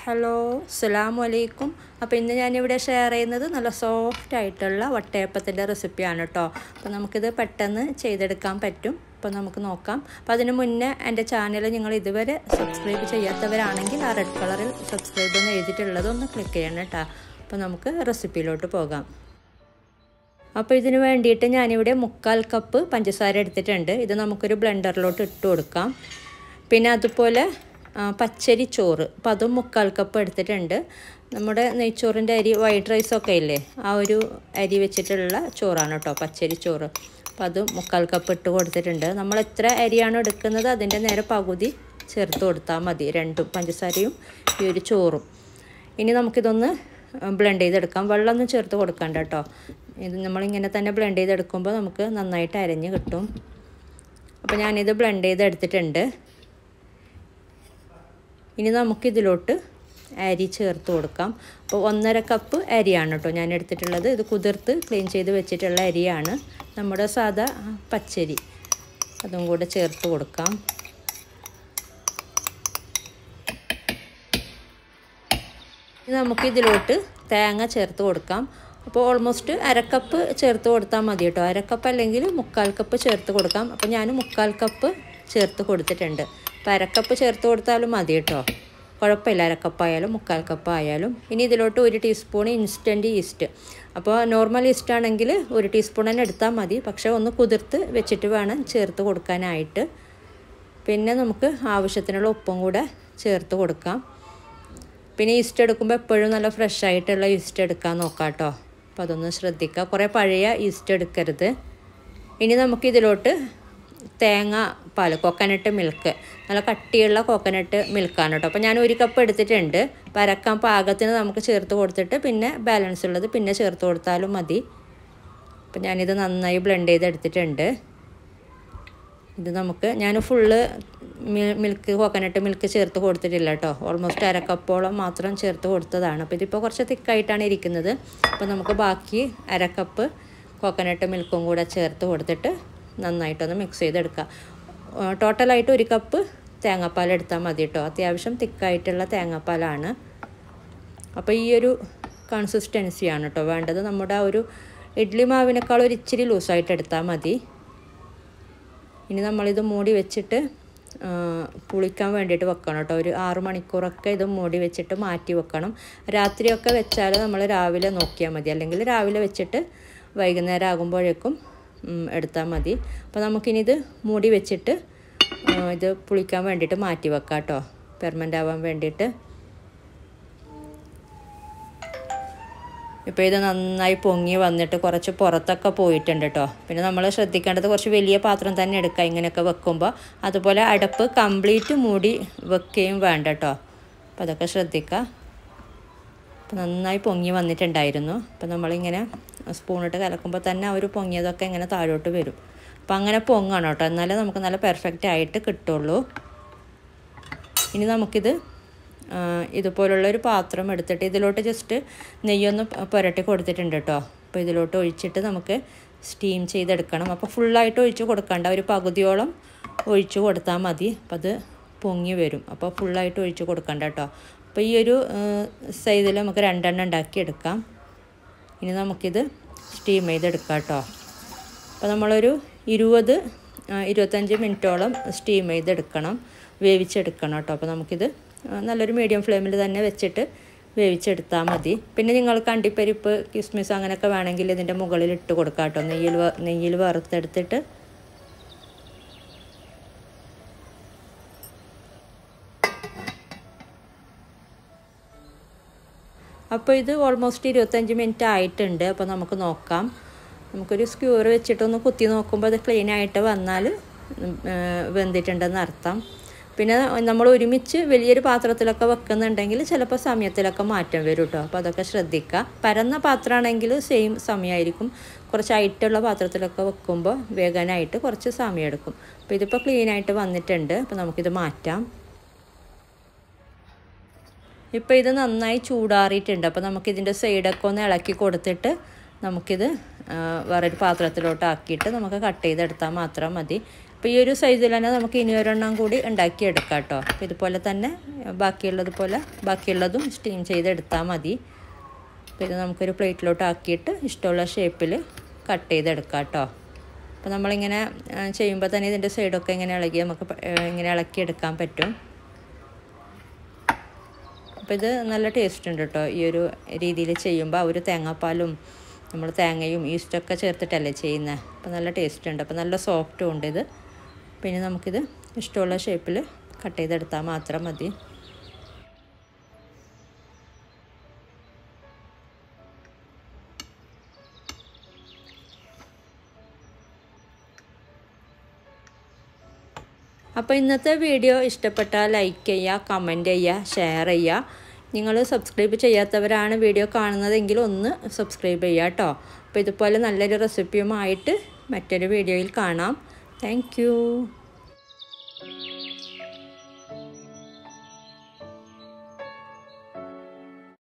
hello അസ്സലാമു അലൈക്കും അപ്പോൾ ഇന്ന് ഞാനിവിടെ ഷെയർ ചെയ്യുന്നത് നല്ല സോഫ്റ്റ് ആയിട്ടുള്ള വട്ടയപ്പത്തിൻ്റെ റെസിപ്പിയാണ് കേട്ടോ അപ്പോൾ നമുക്കിത് പെട്ടെന്ന് ചെയ്തെടുക്കാൻ പറ്റും അപ്പോൾ നമുക്ക് നോക്കാം അപ്പോൾ അതിന് മുന്നേ എൻ്റെ ചാനൽ നിങ്ങൾ ഇതുവരെ സബ്സ്ക്രൈബ് ചെയ്യാത്തവരാണെങ്കിൽ ആ റെഡ് കളറിൽ സബ്സ്ക്രൈബ് എന്ന് എഴുതിയിട്ടുള്ളത് ഒന്ന് ക്ലിക്ക് ചെയ്യണം കേട്ടോ അപ്പോൾ നമുക്ക് റെസിപ്പിയിലോട്ട് പോകാം അപ്പോൾ ഇതിന് വേണ്ടിയിട്ട് ഞാനിവിടെ മുക്കാൽ കപ്പ് പഞ്ചസാര എടുത്തിട്ടുണ്ട് ഇത് നമുക്കൊരു ബ്ലെൻഡറിലോട്ട് ഇട്ട് കൊടുക്കാം പിന്നെ അതുപോലെ പച്ചരി ചോറ് അപ്പോൾ അതും മുക്കാൽ കപ്പ് എടുത്തിട്ടുണ്ട് നമ്മുടെ നെയ്ച്ചോറിൻ്റെ അരി വൈറ്റ് റൈസൊക്കെ ഇല്ലേ ആ ഒരു അരി വെച്ചിട്ടുള്ള ചോറാണ് കേട്ടോ പച്ചരി ചോറ് അപ്പോൾ അത് മുക്കാൽ കപ്പ് ഇട്ട് കൊടുത്തിട്ടുണ്ട് നമ്മൾ എത്ര അരിയാണോ എടുക്കുന്നത് അതിൻ്റെ നേരെ പകുതി ചേർത്ത് കൊടുത്താൽ മതി രണ്ടും പഞ്ചസാരയും ഈ ഒരു ചോറും ഇനി നമുക്കിതൊന്ന് ബ്ലെൻഡ് ചെയ്തെടുക്കാം വെള്ളമൊന്നും ചേർത്ത് കൊടുക്കണ്ട കേട്ടോ ഇത് നമ്മളിങ്ങനെ തന്നെ ബ്ലെൻഡ് ചെയ്തെടുക്കുമ്പോൾ നമുക്ക് നന്നായിട്ട് അരഞ്ഞ് കിട്ടും അപ്പോൾ ഞാനിത് ബ്ലെൻഡ് ചെയ്തെടുത്തിട്ടുണ്ട് ഇനി നമുക്കിതിലോട്ട് അരി ചേർത്ത് കൊടുക്കാം അപ്പോൾ ഒന്നര കപ്പ് അരിയാണ് കേട്ടോ ഞാൻ എടുത്തിട്ടുള്ളത് ഇത് കുതിർത്ത് ക്ലീൻ ചെയ്ത് വെച്ചിട്ടുള്ള അരിയാണ് നമ്മുടെ സാധാ പച്ചരി അതും കൂടെ ചേർത്ത് കൊടുക്കാം നമുക്കിതിലോട്ട് തേങ്ങ ചേർത്ത് കൊടുക്കാം അപ്പോൾ ഓൾമോസ്റ്റ് അരക്കപ്പ് ചേർത്ത് കൊടുത്താൽ മതി കേട്ടോ അരക്കപ്പ് അല്ലെങ്കിൽ മുക്കാൽ കപ്പ് ചേർത്ത് കൊടുക്കാം അപ്പോൾ ഞാൻ മുക്കാൽ കപ്പ് ചേർത്ത് കൊടുത്തിട്ടുണ്ട് അപ്പോൾ അരക്കപ്പ് ചേർത്ത് കൊടുത്താലും മതി കേട്ടോ കുഴപ്പമില്ല അരക്കപ്പായാലും മുക്കാൽ കപ്പ് ആയാലും ഇനി ഇതിലോട്ട് ഒരു ടീസ്പൂൺ ഇൻസ്റ്റൻറ്റ് ഈസ്റ്റ് അപ്പോൾ നോർമൽ ഈസ്റ്റ് ആണെങ്കിൽ ഒരു ടീസ്പൂൺ തന്നെ എടുത്താൽ മതി പക്ഷേ ഒന്ന് കുതിർത്ത് വെച്ചിട്ട് വേണം ചേർത്ത് കൊടുക്കാനായിട്ട് പിന്നെ നമുക്ക് ആവശ്യത്തിനുള്ള ഉപ്പും കൂടെ ചേർത്ത് കൊടുക്കാം പിന്നെ ഈസ്റ്റ് എടുക്കുമ്പോൾ എപ്പോഴും നല്ല ഫ്രഷ് ആയിട്ടുള്ള ഈസ്റ്റ് എടുക്കാൻ നോക്കാം കേട്ടോ അപ്പോൾ അതൊന്ന് ശ്രദ്ധിക്കുക കുറേ പഴയ ഈസ്റ്റ് എടുക്കരുത് ഇനി നമുക്കിതിലോട്ട് തേങ്ങ പാൽ കോക്കനട്ട് മിൽക്ക് നല്ല കട്ടിയുള്ള കോക്കനട്ട് മിൽക്കാണ് കേട്ടോ അപ്പോൾ ഞാൻ ഒരു കപ്പ് എടുത്തിട്ടുണ്ട് പരക്കാൻ പാകത്തിന് നമുക്ക് ചേർത്ത് കൊടുത്തിട്ട് പിന്നെ ബാലൻസ് ഉള്ളത് പിന്നെ ചേർത്ത് കൊടുത്താലും മതി അപ്പോൾ ഞാനിത് നന്നായി ബ്ലെൻഡ് ചെയ്ത് എടുത്തിട്ടുണ്ട് ഇത് നമുക്ക് ഞാൻ ഫുള്ള് മിൽക്ക് കോക്കനട്ട് മിൽക്ക് ചേർത്ത് കൊടുത്തിട്ടില്ല കേട്ടോ ഓൾമോസ്റ്റ് അരക്കപ്പോളം മാത്രം ചേർത്ത് കൊടുത്തതാണ് അപ്പോൾ ഇതിപ്പോൾ കുറച്ച് തിക്കായിട്ടാണ് ഇരിക്കുന്നത് അപ്പോൾ നമുക്ക് ബാക്കി അരക്കപ്പ് കോക്കനട്ട് മിൽക്കും കൂടെ ചേർത്ത് കൊടുത്തിട്ട് നന്നായിട്ടൊന്ന് മിക്സ് ചെയ്തെടുക്കുക ടോട്ടലായിട്ട് ഒരു കപ്പ് തേങ്ങാപ്പാൽ എടുത്താൽ മതി കേട്ടോ അത്യാവശ്യം തിക്കായിട്ടുള്ള തേങ്ങാപ്പാലാണ് അപ്പോൾ ഈ ഒരു കൺസിസ്റ്റൻസിയാണ് കേട്ടോ വേണ്ടത് നമ്മുടെ ആ ഒരു ഇഡ്ഡലി മാവിനേക്കാൾ ഒരു ഇച്ചിരി ലൂസായിട്ട് എടുത്താൽ മതി ഇനി നമ്മളിത് മൂടി വെച്ചിട്ട് പുളിക്കാൻ വേണ്ടിയിട്ട് വെക്കണം കേട്ടോ ഒരു ആറു മണിക്കൂറൊക്കെ ഇത് മൂടി വെച്ചിട്ട് മാറ്റി വെക്കണം രാത്രിയൊക്കെ വെച്ചാൽ നമ്മൾ രാവിലെ നോക്കിയാൽ മതി അല്ലെങ്കിൽ രാവിലെ വെച്ചിട്ട് വൈകുന്നേരം ആകുമ്പോഴേക്കും എടുത്താൽ മതി അപ്പോൾ നമുക്കിനി ഇത് മൂടി വെച്ചിട്ട് ഇത് പുളിക്കാൻ വേണ്ടിയിട്ട് മാറ്റി വെക്കാം കേട്ടോ പെർമനൻ്റ് ആവാൻ വേണ്ടിയിട്ട് ഇപ്പോൾ ഇത് നന്നായി പൊങ്ങി വന്നിട്ട് കുറച്ച് പുറത്തൊക്കെ പോയിട്ടുണ്ട് കേട്ടോ പിന്നെ നമ്മൾ ശ്രദ്ധിക്കേണ്ടത് കുറച്ച് വലിയ പാത്രം തന്നെ എടുക്കുക ഇങ്ങനെയൊക്കെ വെക്കുമ്പോൾ അതുപോലെ അടപ്പ് കംപ്ലീറ്റ് മൂടി വെക്കുകയും വേണ്ട കേട്ടോ അപ്പോൾ അതൊക്കെ ശ്രദ്ധിക്കുക അപ്പോൾ നന്നായി പൊങ്ങി വന്നിട്ടുണ്ടായിരുന്നു അപ്പോൾ നമ്മളിങ്ങനെ സ്പൂണിട്ട് കലക്കുമ്പോൾ തന്നെ ആ ഒരു പൊങ്ങിയതൊക്കെ ഇങ്ങനെ താഴോട്ട് വരും അപ്പോൾ അങ്ങനെ പൊങ്ങണം കേട്ടോ എന്നാലേ നമുക്ക് നല്ല പെർഫെക്റ്റ് ആയിട്ട് കിട്ടുള്ളൂ ഇനി നമുക്കിത് ഇതുപോലുള്ള ഒരു പാത്രം എടുത്തിട്ട് ഇതിലോട്ട് ജസ്റ്റ് നെയ്യൊന്ന് പുരട്ടി കൊടുത്തിട്ടുണ്ട് കേട്ടോ അപ്പോൾ ഇതിലോട്ട് ഒഴിച്ചിട്ട് നമുക്ക് സ്റ്റീം ചെയ്തെടുക്കണം അപ്പോൾ ഫുള്ളായിട്ട് ഒഴിച്ച് കൊടുക്കണ്ട ഒരു പകുതിയോളം ഒഴിച്ച് കൊടുത്താൽ മതി അപ്പോൾ അത് പൊങ്ങി വരും അപ്പോൾ ഫുള്ളായിട്ട് ഒഴിച്ച് കൊടുക്കണ്ട കേട്ടോ അപ്പോൾ ഈ ഒരു സൈസിൽ നമുക്ക് രണ്ടെണ്ണം ഉണ്ടാക്കി എടുക്കാം ഇനി നമുക്കിത് സ്റ്റീം ചെയ്തെടുക്കാം കേട്ടോ അപ്പോൾ നമ്മളൊരു ഇരുപത് ഇരുപത്തഞ്ച് മിനിറ്റോളം സ്റ്റീം ചെയ്തെടുക്കണം വേവിച്ചെടുക്കണം കേട്ടോ അപ്പോൾ നമുക്കിത് നല്ലൊരു മീഡിയം ഫ്ലെയിമിൽ തന്നെ വെച്ചിട്ട് വേവിച്ചെടുത്താൽ മതി പിന്നെ നിങ്ങൾക്ക് അണ്ടിപ്പരിപ്പ് കിസ്മിസ് അങ്ങനെയൊക്കെ വേണമെങ്കിൽ ഇതിൻ്റെ മുകളിൽ ഇട്ട് കൊടുക്കാം കേട്ടോ നെയ്യിൽ നെയ്യിൽ വറുത്തെടുത്തിട്ട് അപ്പോൾ ഇത് ഓൾമോസ്റ്റ് ഇരുപത്തഞ്ച് മിനിറ്റ് ആയിട്ടുണ്ട് അപ്പോൾ നമുക്ക് നോക്കാം നമുക്കൊരു സ്ക്യൂർ വെച്ചിട്ടൊന്ന് കുത്തി നോക്കുമ്പോൾ അത് ക്ലീൻ ആയിട്ട് വന്നാൽ വെന്തിട്ടുണ്ടെന്ന് അർത്ഥം പിന്നെ നമ്മൾ ഒരുമിച്ച് വലിയൊരു പാത്രത്തിലൊക്കെ വെക്കുന്നുണ്ടെങ്കിൽ ചിലപ്പോൾ സമയത്തിലൊക്കെ മാറ്റം വരും കേട്ടോ അപ്പോൾ അതൊക്കെ ശ്രദ്ധിക്കുക പരന്ന പാത്രമാണെങ്കിൽ സെയിം സമയമായിരിക്കും കുറച്ച് ഹൈറ്റുള്ള പാത്രത്തിലൊക്കെ വെക്കുമ്പോൾ വേഗനായിട്ട് കുറച്ച് സമയം എടുക്കും അപ്പോൾ ഇതിപ്പോൾ ക്ലീൻ ആയിട്ട് വന്നിട്ടുണ്ട് അപ്പോൾ നമുക്കിത് മാറ്റാം ഇപ്പോൾ ഇത് നന്നായി ചൂടാറിയിട്ടുണ്ട് അപ്പോൾ നമുക്കിതിൻ്റെ സൈഡൊക്കെ ഒന്ന് ഇളക്കി കൊടുത്തിട്ട് നമുക്കിത് വേറൊരു പാത്രത്തിലോട്ട് ആക്കിയിട്ട് നമുക്ക് കട്ട് ചെയ്തെടുത്താൽ മാത്രം മതി അപ്പോൾ ഈ ഒരു സൈസിൽ തന്നെ നമുക്ക് ഇനി ഒരെണ്ണം കൂടി ഉണ്ടാക്കിയെടുക്കാം കേട്ടോ അപ്പോൾ ഇതുപോലെ തന്നെ ബാക്കിയുള്ളത് പോലെ ബാക്കിയുള്ളതും സ്റ്റീം ചെയ്തെടുത്താൽ മതി അപ്പോൾ ഇത് നമുക്കൊരു പ്ലേറ്റിലോട്ട് ആക്കിയിട്ട് ഇഷ്ടമുള്ള ഷേപ്പിൽ കട്ട് ചെയ്തെടുക്കാം കേട്ടോ അപ്പോൾ നമ്മളിങ്ങനെ ചെയ്യുമ്പോൾ തന്നെ ഇതിൻ്റെ സൈഡൊക്കെ ഇങ്ങനെ ഇളകി നമുക്ക് ഇങ്ങനെ ഇളക്കിയെടുക്കാൻ പറ്റും അപ്പോൾ ഇത് നല്ല ടേസ്റ്റ് ഉണ്ട് കേട്ടോ ഈ ഒരു രീതിയിൽ ചെയ്യുമ്പോൾ ആ ഒരു തേങ്ങാപ്പാലും നമ്മൾ തേങ്ങയും ഈസ്റ്റൊക്കെ ചേർത്തിട്ടല്ലേ ചെയ്യുന്നത് അപ്പോൾ നല്ല ടേസ്റ്റ് ഉണ്ട് അപ്പോൾ നല്ല സോഫ്റ്റും ഉണ്ട് ഇത് പിന്നെ നമുക്കിത് ഇഷ്ടമുള്ള ഷേപ്പിൽ കട്ട് ചെയ്തെടുത്താൽ മാത്രം മതി അപ്പോൾ ഇന്നത്തെ വീഡിയോ ഇഷ്ടപ്പെട്ടാൽ ലൈക്ക് ചെയ്യുക കമൻറ്റ് ചെയ്യുക ഷെയർ ചെയ്യുക നിങ്ങൾ സബ്സ്ക്രൈബ് ചെയ്യാത്തവരാണ് വീഡിയോ കാണുന്നതെങ്കിൽ ഒന്ന് സബ്സ്ക്രൈബ് ചെയ്യുക കേട്ടോ അപ്പോൾ ഇതുപോലെ നല്ലൊരു റെസിപ്പിയുമായിട്ട് മറ്റൊരു വീഡിയോയിൽ കാണാം താങ്ക്